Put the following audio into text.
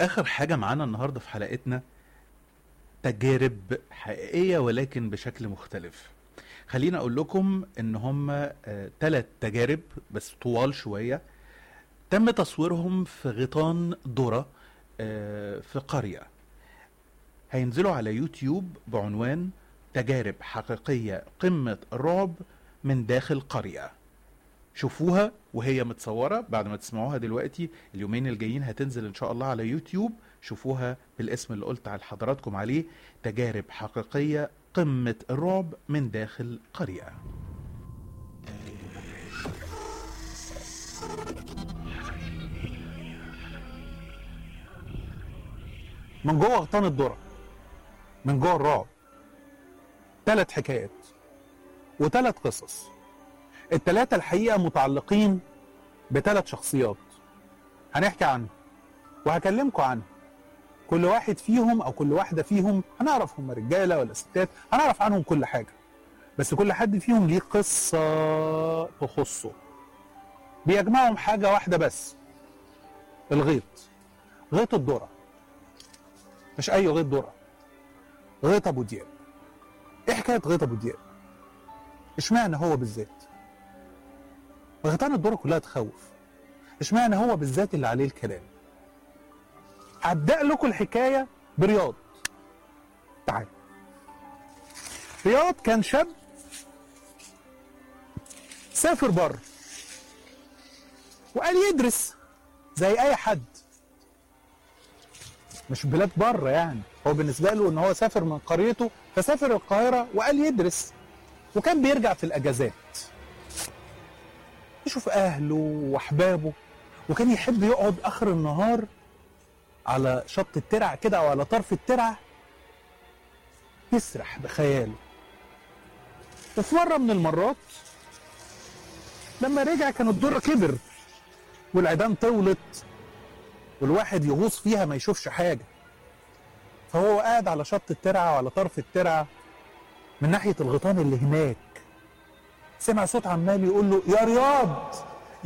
اخر حاجه معانا النهارده في حلقتنا تجارب حقيقيه ولكن بشكل مختلف خليني اقول لكم ان هم ثلاث تجارب بس طوال شويه تم تصويرهم في غيطان ذره آه، في قريه هينزلوا على يوتيوب بعنوان تجارب حقيقيه قمه الرعب من داخل قريه شوفوها وهي متصورة بعد ما تسمعوها دلوقتي اليومين الجايين هتنزل ان شاء الله على يوتيوب شوفوها بالاسم اللي قلت على حضراتكم عليه تجارب حقيقية قمة الرعب من داخل قرية من جوه غطان الذره من جوه الرعب ثلاث حكايات وثلاث قصص الثلاثه الحقيقه متعلقين بثلاث شخصيات هنحكي عنهم وهكلمكم عنهم كل واحد فيهم او كل واحده فيهم هنعرف هم رجاله ولا ستات هنعرف عنهم كل حاجه بس كل حد فيهم ليه قصه تخصه بيجمعهم حاجه واحده بس الغيط غيط الذره مش اي غيط ذره غيط ابو دياب ايه حكايه غيط ابو دياب اشمعنى هو بالذات غيطان الذره كلها تخوف اشمعنى هو بالذات اللي عليه الكلام هبدا لكم الحكايه برياض تعال رياض كان شاب سافر بره وقال يدرس زي اي حد مش بلاد بره يعني هو بالنسبه له ان هو سافر من قريته فسافر القاهره وقال يدرس وكان بيرجع في الاجازات يشوف اهله واحبابه وكان يحب يقعد اخر النهار على شط الترع كده او على طرف الترع يسرح بخياله وفي مره من المرات لما رجع كان الدره كبر والعيدان طولت والواحد يغوص فيها ما يشوفش حاجه فهو قاعد على شط الترعه وعلى طرف الترعه من ناحيه الغيطان اللي هناك سمع صوت عمال يقول له يا رياض